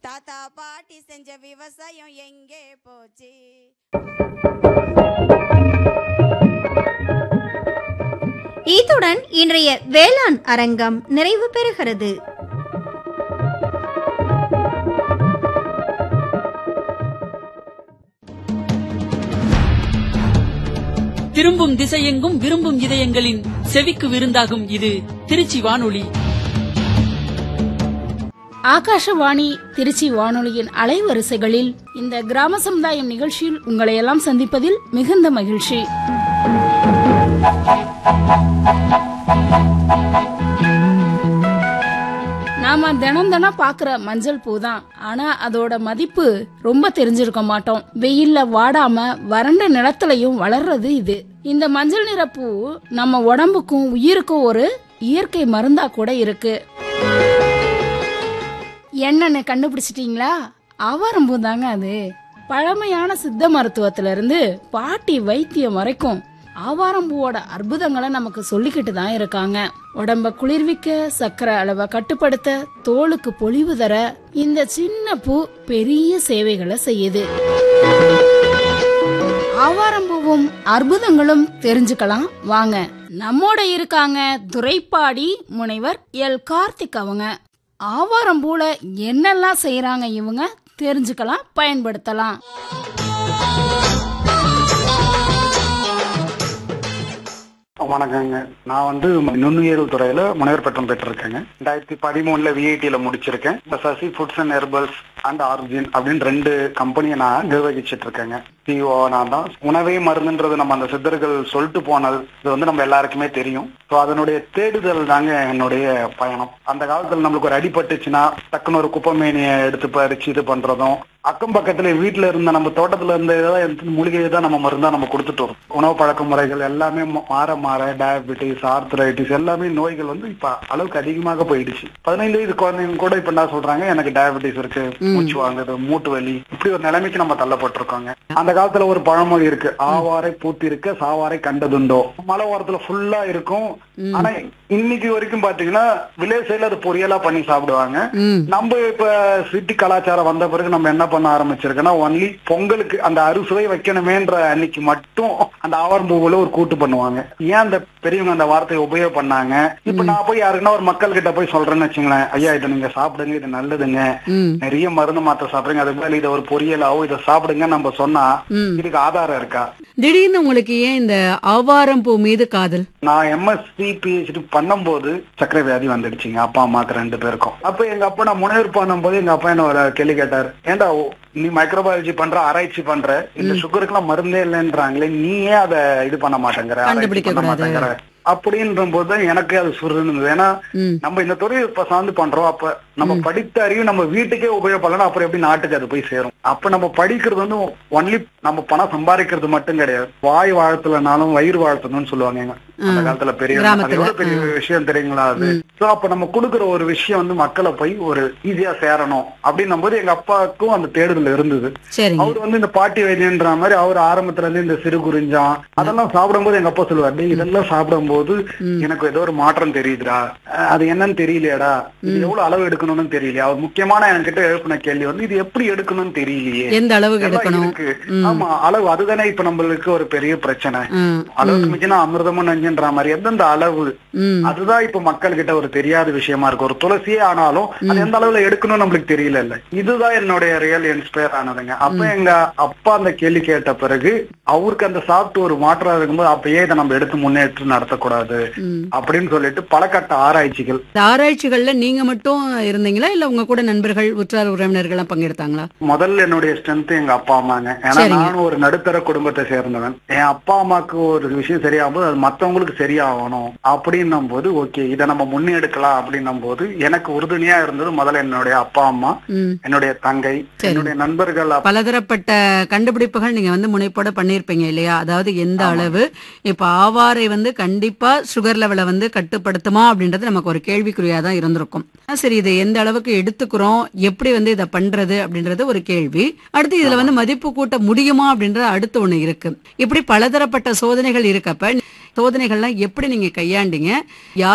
தாத்தா பாட்டி செஞ்ச விவசாயம் எங்கே போச்சு இத்துடன் இன்றைய வேளாண் அரங்கம் நிறைவு பெறுகிறது திரும்பும் திசையெங்கும் விரும்பும் இதயங்களின் செவிக்கு விருந்தாகும் இது திருச்சி வானொலி ஆகாஷவாணி திருச்சி வானொலியின் அலைவரிசைகளில் இந்த கிராம சமுதாயம் நிகழ்ச்சியில் உங்களை எல்லாம் சந்திப்பதில் மிகுந்த மகிழ்ச்சி நாம தினம் தினம் பாக்குற மஞ்சள் பூ தான் ஆனா அதோட மதிப்பு ரொம்ப தெரிஞ்சிருக்க மாட்டோம் வெயில்ல வாடாம வறண்ட நிலத்திலையும் வளர்றது இது இந்த மஞ்சள் நிற பூ நம்ம உடம்புக்கும் உயிருக்கும் ஒரு இயற்கை மருந்தா கூட இருக்கு என்னன்னு கண்டுபிடிச்சிட்டீங்களா ஆவாரம்பூ தாங்க அது பழமையான சித்த மருத்துவத்துல இருந்து பாட்டி வைத்தியம் வரைக்கும் ஆவாரம்பூவோட அற்புதங்களை நமக்கு சொல்லிக்கிட்டு தான் இருக்காங்க உடம்ப குளிர்விக்க சக்கரை அளவை கட்டுப்படுத்த தோலுக்கு பொலிவு தர இந்த சின்ன பூ பெரிய சேவைகளை செய்யுது ஆவாரம்பூவும் அற்புதங்களும் தெரிஞ்சுக்கலாம் வாங்க நம்மோட இருக்காங்க துரைப்பாடி முனைவர் எல் கார்த்திக் அவங்க ஆவாரம்பூல என்னெல்லாம் செய்யறாங்க இவங்க தெரிஞ்சுக்கலாம் பயன்படுத்தலாம் வணக்கங்க நான் வந்து நுண்ணுயிரியல் துறையில முனைவர் பட்டம் பெற்றிருக்கேங்க ரெண்டாயிரத்தி பதிமூணுல விஐடியில முடிச்சிருக்கேன் இந்த Sasi foods and herbals and origin அப்படின்னு ரெண்டு கம்பெனியை நான் நிர்வகிச்சிட்டு இருக்கேங்க சிஓ நான் தான் உணவே மருந்துன்றது நம்ம அந்த சித்தர்கள் சொல்லிட்டு போனது இது வந்து நம்ம எல்லாருக்குமே தெரியும் ஸோ அதனுடைய தேடுதல் தாங்க என்னுடைய பயணம் அந்த காலத்துல நம்மளுக்கு ஒரு அடிபட்டுச்சுன்னா டக்குன்னு ஒரு குப்பைமேனியை எடுத்து பறிச்சு இது பண்றதும் அக்கம் பக்கத்துல வீட்டுல இருந்த நம்ம தோட்டத்துல இருந்த இதெல்லாம் எடுத்து மூலிகையை தான் நம்ம மருந்தா நம்ம கொடுத்துட்டு வரோம் உணவு பழக்க முறைகள் எல்லாமே மா- மாற மாற டயபெட்டிஸ் ஆர்த்தரைட்டிஸ் எல்லாமே நோய்கள் வந்து இப்ப அளவுக்கு அதிகமாக போயிடுச்சு பதினைந்து வயது குழந்தைங்க கூட இப்ப என்ன சொல்றாங்க எனக்கு டயபெட்டிஸ் இருக்கு மூச்சு வாங்குது மூட்டு வலி இப்படி ஒரு நிலைமைக்கு நம்ம தள்ளப்பட்டிருக்கோங்க அந்த காலத்துல ஒரு பழமொழி இருக்கு ஆவாரை பூத்தி இருக்க சாவாரை கண்டதுண்டோ மலை ஓரத்துல ஃபுல்லா இருக்கும் ஆனா இன்னைக்கு வரைக்கும் பாத்தீங்கன்னா வில்லேஜ் சைடுல அது பொரியலா பண்ணி சாப்பிடுவாங்க நம்ம இப்ப சிட்டி கலாச்சாரம் வந்த பிறகு நம்ம என்ன பண்ண ஆரம்பிச்சிருக்கோம்னா ஒன்லி பொங்கலுக்கு அந்த அறுசுவை வைக்கணுமேன்ற அன்னைக்கு மட்டும் அந்த ஆவரம்பூவுல ஒரு கூட்டு பண்ணுவாங்க ஏன் அந்த பெரியவங்க அந்த வார்த்தையை உபயோகம் பண்ணாங்க இப்ப நான் போய் யாருக்குன்னா ஒரு மக்கள் கிட்ட போய் சொல்றேன்னு வச்சுங்களேன் ஐயா இதை நீங்க சாப்பிடுங்க இது நல்லதுங்க நிறைய மருந்து மாத்திரை சாப்பிடுங்க அதுக்கு மேல இதை ஒரு பொரியலாவோ இதை சாப்பிடுங்க நம்ம சொன்னா இதுக்கு ஆதாரம் இருக்கா திடீர்னு உங்களுக்கு ஏன் இந்த ஆவாரம் பூ மீது காதல் நான் எம்எஸ்சி பிஹெச்டி பண்ணும்போது சர்க்கரை வியாதி வந்துடுச்சுங்க அப்பா அம்மாக்கு ரெண்டு பேருக்கும் அப்ப எங்க அப்பா நான் முனைவர் பண்ணும்போது எங்க அப்பா என்ன ஒரு கேள்வி கேட்டாரு ஏன்டா ஓ, நீ மைக்ரோபயாலஜி பண்ற ஆராய்ச்சி பண்ற இந்த சுகருக்கு எல்லாம் மருந்தே இல்லைன்றாங்களே நீ ஏன் அதை இது பண்ண மாட்டேங்கிற ஆராய்ச்சி கண்டுபிடிக்க பண்ண கூடாது. மாட்டேங்கிற அப்படின்ற போது எனக்கு அது சுருன்னு இருந்தது ஏன்னா ம். நம்ம இந்த துறையை இப்ப சார்ந்து பண்றோம் அப்ப நம்ம படித்த அறிவு நம்ம வீட்டுக்கே உபயோகப்படலாம் அப்புறம் எப்படி நாட்டுக்கு அது போய் சேரும் அப்ப நம்ம படிக்கிறது வந்து ஒன்லி நம்ம பணம் சம்பாதிக்கிறது மட்டும் கிடையாது வாய் வாழ்த்தலனாலும் வயிறு வாழ்த்தணும்னு சொல்லுவாங்க எங்க அந்த காலத்துல பெரிய அது கிராமத்துல, எவ்வளவு பெரிய விஷயம் தெரியுங்களா அது சோ அப்ப நம்ம கொடுக்குற ஒரு விஷயம் வந்து மக்களை போய் ஒரு ஈஸியா சேரணும் அப்படின்னும் போது எங்க அப்பாவுக்கும் அந்த தேடுதல் இருந்தது சரிங்க அவர் வந்து இந்த பாட்டி வைத்தியன்ற மாதிரி அவர் ஆரம்பத்துல இருந்து இந்த சிறு குறிஞ்சான் அதெல்லாம் சாப்பிடும்போது எங்க அப்பா சொல்லுவார் "டேய், இதெல்லாம் சாப்பிடும்போது எனக்கு ஏதோ ஒரு மாற்றம் தெரியுதுடா அஹ் அது என்னன்னு தெரியலையாடா இது எவ்வளவு அளவு எடுக்கணும்னு தெரியலையா அவர் முக்கியமான என்கிட்ட எழுப்பின கேள்வி வந்து இது எப்படி எடுக்கணும்னு தெரியலையே எந்த அளவுக்கு எல்லாம் எடுக்கணும் இருக்கு. ஆமா அளவு அதுதானே இப்ப நம்மளுக்கு ஒரு பெரிய பிரச்சனை ம், அளவுக்கு மிஞ்சினா அமிர்தமும் நஞ்சுன்ற மாதிரி எந்தெந்த அளவு ம். அதுதான் இப்ப மக்கள் கிட்ட ஒரு தெரியாத விஷயமா இருக்கு ஒரு துளசியே ஆனாலும் அது எந்த அளவுல எடுக்கணும்னு நம்மளுக்கு தெரியல இல்ல இதுதான் என்னுடைய ரியல் இன்ஸ்பயர் ஆனதுங்க அப்ப எங்க அப்பா அந்த கேள்வி கேட்ட பிறகு அவருக்கு அந்த சாப்பிட்டு ஒரு மாற்றம் இருக்கும்போது அப்பயே இதை நம்ம எடுத்து முன்னேற்று நடத்தக்கூடாது அப்படின்னு சொல்லிட்டு பல கட்ட ஆராய்ச்சிகள் இந்த ஆராய்ச்சிகள்ல நீங்க மட்டும் இருந்தீங்களா இல்ல உங்க கூட நண்பர்கள் உற்றார் உறவினர்கள் எல்லாம் பங்கெடுத்தாங்களா முதல்ல என்னுடைய ஸ்ட்ரென்த் எங்க அப்பா அம்மாங்க ஏன்னா சரிங்க. நானும் ஒரு நடுத்தர குடும்பத்தை சேர்ந்தவன் என் அப்பா அம்மாக்கு ஒரு விஷயம் சரியாகும் போது அது மத்தவங்களுக்கு சரியாகணும் அப்படின்னும் போது ஓகே இதை நம்ம முன்னெடுக்கலாம் அப்படின்னும் போது எனக்கு உறுதுணையா இருந்தது முதல்ல என்னுடைய அப்பா அம்மா ம். என்னுடைய தங்கை என்னுடைய நண்பர்கள் அப்ப- பலதரப்பட்ட கண்டுபிடிப்புகள் நீங்க வந்து முனைப்போட பண்ணிருப்பீங்க இல்லையா அதாவது எந்த அளவு இப்ப ஆவாரை வந்து கண்டிப்பா சுகர் லெவலை வந்து கட்டுப்படுத்துமா அப்படின்றது நமக்கு ஒரு கேள்விக்குறியா தான் இருந்திருக்கும் ஆ, சரி இதை எந்த அளவுக்கு எடுத்துக்கிறோம் எப்படி வந்து இதை பண்றது அப்படின்றது ஒரு கேள்வி அடுத்து இதுல வந்து மதிப்பு கூட்ட முடியுமா அப்படின்றது அடுத்து ஒண்ணு இருக்கு இப்படி பலதரப்பட்ட சோதனைகள் இருக்கப்ப சோதனைகள்லாம் எப்படி நீங்க கையாண்டீங்க யார்